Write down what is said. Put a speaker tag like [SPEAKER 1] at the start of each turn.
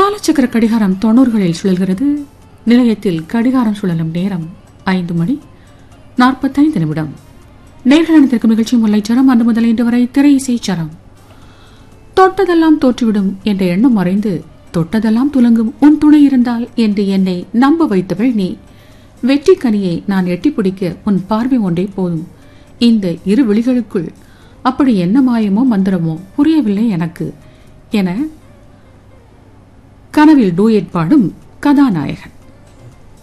[SPEAKER 1] காலச்சக்கர கடிகாரம் தொண்ணூறுகளில் சுழல்கிறது நிலையத்தில் கடிகாரம் சுழலும் நேரம் ஐந்து மணி நாற்பத்தைந்து நிமிடம் நேர்கள் அனைத்திருக்கும் நிகழ்ச்சி முல்லைச்சரம் அன்று முதல் இன்று வரை திரை இசைச்சரம் தொட்டதெல்லாம் தோற்றுவிடும் என்ற எண்ணம் மறைந்து தொட்டதெல்லாம் துலங்கும் உன் துணை இருந்தால் என்று என்னை நம்ப வைத்தவள் நீ வெற்றி கனியை நான் எட்டி பிடிக்க உன் பார்வை ஒன்றே போதும் இந்த இரு விழிகளுக்குள் அப்படி என்ன மாயமோ மந்திரமோ புரியவில்லை எனக்கு என கனவில் டூயட் பாடும் கதாநாயகன்